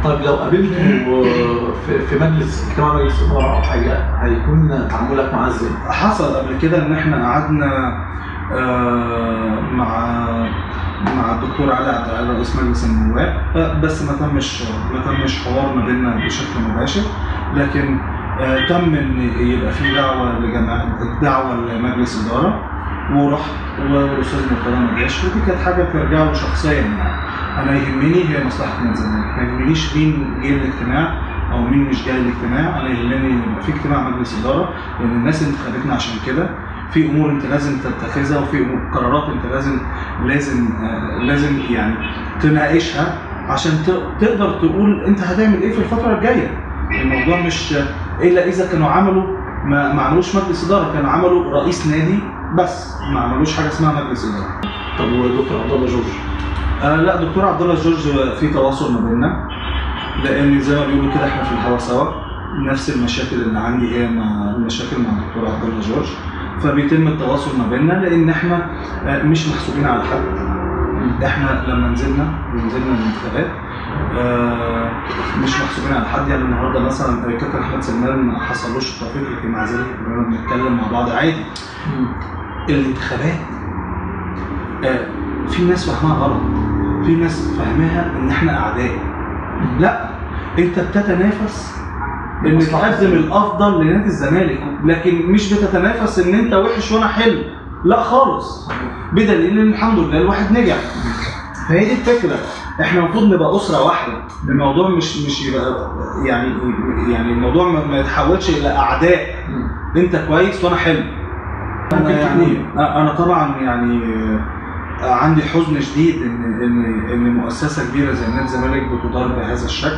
طيب لو قابلته في, في مجلس اجتماع مجلس اداره او حاجه هيكون تعاملك معاه ازاي؟ حصل قبل كده ان احنا قعدنا آه، مع مع الدكتور علي عبد العال رئيس مجلس النواب آه، بس ما تمش ما تمش حوار ما بيننا بشكل مباشر لكن آه، تم ان يبقى في دعوه لجماعه دعوه لمجلس اداره ورحت والاستاذ مرتضى نجاش ودي كانت حاجه ترجع له شخصيا يعني انا يهمني هي مصلحه نادي الزمالك ما يهمنيش مين جه الاجتماع او مين مش جاي الاجتماع انا يهمني يبقى في اجتماع مجلس اداره لان الناس اللي انتخبتنا عشان كده في امور انت لازم تتخذها وفي امور قرارات انت لازم لازم آه، لازم يعني تناقشها عشان ت- تقدر تقول انت هتعمل ايه في الفتره الجايه الموضوع مش الا اذا كانوا عملوا ما ما عملوش مجلس اداره كانوا عملوا رئيس نادي بس ما عملوش حاجه اسمها مجلس اداره طب ودكتور عبد الله جورج آه لا دكتور عبد الله جورج في تواصل ما بيننا لان زي ما بيقولوا كده احنا في الهوا سوا نفس المشاكل اللي عندي هي مع المشاكل مع الدكتور عبد الله جورج فبيتم التواصل ما بيننا لان احنا آه، مش محسوبين على حد احنا لما نزلنا نزلنا الانتخابات آه، مش محسوبين على حد يعني النهارده مثلا الكابتن احمد سلمان ما حصلوش التوفيق لكن مع ذلك كلنا بنتكلم مع بعض عادي الانتخابات آه، في ناس فاهمها غلط في ناس فاهمها ان احنا اعداء لا انت بتتنافس ان مصلحة تقدم الافضل لنادي الزمالك لكن مش بتتنافس ان انت وحش وانا حلو لا خالص بدليل ان الحمد لله الواحد نجح فهي دي الفكره احنا المفروض نبقى اسره واحده الموضوع مش مش يبقى يعني يعني الموضوع ما ما يتحولش الى اعداء انت كويس وانا حلو انا ممكن يعني انا طبعا يعني آه، عندي حزن شديد ان ان ان مؤسسه كبيره زي نادي الزمالك بتدار بهذا الشكل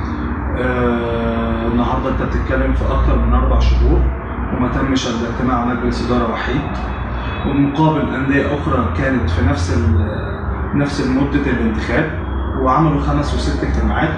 آه، النهارده انت بتتكلم في اكتر من اربع شهور وما تمش الا اجتماع مجلس اداره وحيد ومقابل انديه اخرى كانت في نفس ال- نفس مده الانتخاب وعملوا خمس وست اجتماعات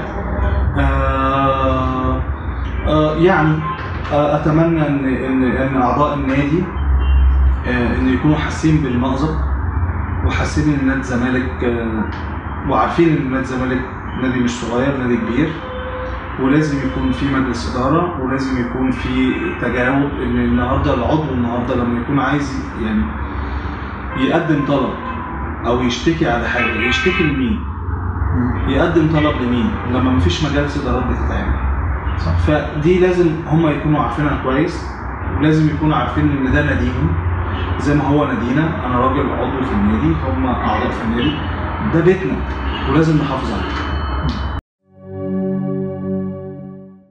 آه، آه، يعني آه، اتمنى ان ان ان اعضاء النادي آه، ان يكونوا حاسين بالمأزق وحاسين ان نادي الزمالك آه، وعارفين ان نادي الزمالك نادي مش صغير نادي كبير ولازم يكون في مجلس اداره ولازم يكون في تجاوب ان النهارده العضو النهارده لما يكون عايز يعني يقدم طلب او يشتكي على حاجه يشتكي لمين؟ يقدم طلب لمين؟ لما مفيش مجالس ادارات بتتعمل صح. فدي لازم هم يكونوا عارفينها كويس ولازم يكونوا عارفين ان ده ناديهم زي ما هو نادينا انا راجل عضو في النادي هم اعضاء في النادي ده بيتنا ولازم نحافظ عليه